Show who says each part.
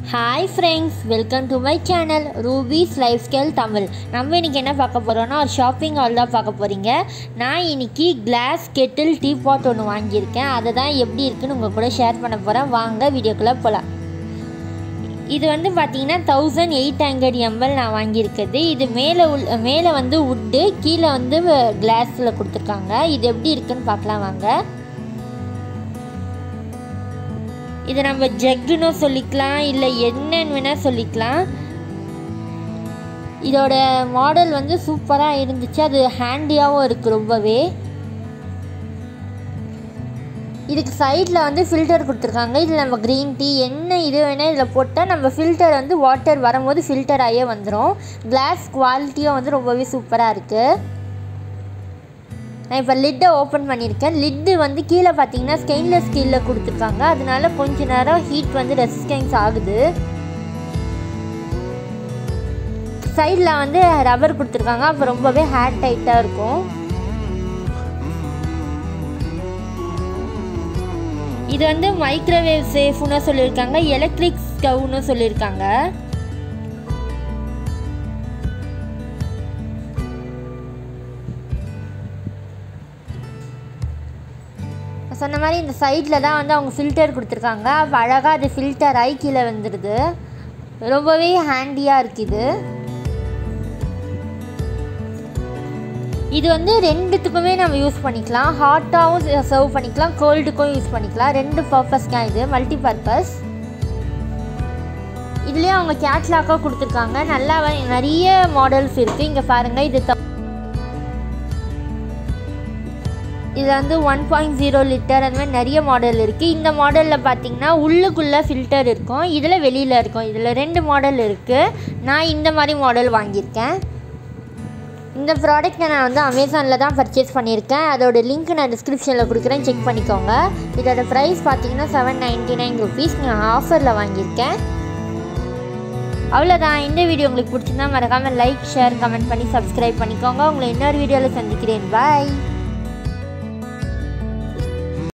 Speaker 1: hi friends welcome to my channel Ruby's lifestyle Tamil நம்ம இன்றைக்கி என்ன பார்க்க போகிறோன்னா ஒரு ஷாப்பிங் ஹால் தான் பார்க்க போகிறீங்க நான் இன்னைக்கு கிளாஸ் கெட்டில் டீ பாட் ஒன்று வாங்கியிருக்கேன் அதை தான் எப்படி இருக்குன்னு உங்கள் கூட ஷேர் பண்ண போகிறேன் வாங்க வீடியோக்குள்ளே போகலாம் இது வந்து பார்த்தீங்கன்னா தௌசண்ட் எயிட் ஹண்ட்ரட் எம்எல் நான் வாங்கியிருக்குது இது மேலே உள் மேலே வந்து உட்டு கீழே வந்து கிளாஸில் கொடுத்துருக்காங்க இது எப்படி இருக்குன்னு பார்க்கலாம் வாங்க இது நம்ம ஜக்குன்னு சொல்லிக்கலாம் இல்லை என்னன்னு வேணால் சொல்லிக்கலாம் இதோட மாடல் வந்து சூப்பராக இருந்துச்சு அது ஹேண்டியாகவும் இருக்குது ரொம்பவே இதுக்கு சைடில் வந்து ஃபில்டர் கொடுத்துருக்காங்க இதில் நம்ம க்ரீன் டீ என்ன இது வேணால் இதில் போட்டால் நம்ம ஃபில்டர் வந்து வாட்டர் வரும்போது ஃபில்டர் ஆகியே வந்துடும் கிளாஸ் குவாலிட்டியும் வந்து ரொம்பவே சூப்பராக இருக்குது நான் இப்போ லிட்டை ஓப்பன் பண்ணியிருக்கேன் லிட்டு வந்து கீழே பார்த்தீங்கன்னா ஸ்டெயின்லெஸ் ஸ்டீலில் கொடுத்துருக்காங்க அதனால கொஞ்ச நேரம் ஹீட் வந்து ரெசிஸ்டன்ஸ் ஆகுது சைடில் வந்து ரப்பர் கொடுத்துருக்காங்க அப்போ ரொம்பவே ஹேர் டைட்டாக இருக்கும் இது வந்து மைக்ரோவேவ் சேஃப்னு சொல்லியிருக்காங்க எலக்ட்ரிக் ஸ்டவ்னு சொல்லியிருக்காங்க சொன்ன மாதிரி இந்த சைடில் தான் வந்து அவங்க ஃபில்டர் கொடுத்துருக்காங்க அப்போ அழகாக அது ஃபில்டர் ஆகி கீழே வந்துடுது ரொம்பவே ஹேண்டியாக இருக்குது இது வந்து ரெண்டுத்துக்குமே நம்ம யூஸ் பண்ணிக்கலாம் ஹாட்டாகவும் சர்வ் பண்ணிக்கலாம் கோல்டுக்கும் யூஸ் பண்ணிக்கலாம் ரெண்டு பர்பஸ் தான் இது மல்டி பர்பஸ் இதுலேயே அவங்க கேட்லாக்காக கொடுத்துருக்காங்க நல்லா நிறைய மாடல்ஸ் இருக்குது இங்கே பாருங்கள் இது இதில் வந்து ஒன் பாயிண்ட் ஜீரோ லிட்டர் அந்த மாதிரி நிறைய மாடல் இருக்குது இந்த மாடலில் பார்த்தீங்கன்னா உள்ளுக்குள்ளே ஃபில்டர் இருக்கும் இதில் வெளியில் இருக்கும் இதில் ரெண்டு மாடல் இருக்குது நான் இந்த மாதிரி மாடல் வாங்கியிருக்கேன் இந்த ப்ராடக்ட்டை நான் வந்து அமேசானில் தான் பர்ச்சேஸ் பண்ணியிருக்கேன் அதோட லிங்க் நான் டிஸ்கிரிப்ஷனில் கொடுக்குறேன் செக் பண்ணிக்கோங்க இதோட ப்ரைஸ் பார்த்தீங்கன்னா செவன் நைன்ட்டி நைன் ருபீஸ் நான் ஆஃபரில் வாங்கியிருக்கேன் அவ்வளோதான் இந்த வீடியோ உங்களுக்கு பிடிச்சிருந்தா மறக்காமல் லைக் ஷேர் கமெண்ட் பண்ணி சப்ஸ்கிரைப் பண்ணிக்கோங்க உங்களை இன்னொரு வீடியோவில் சந்திக்கிறேன் பாய்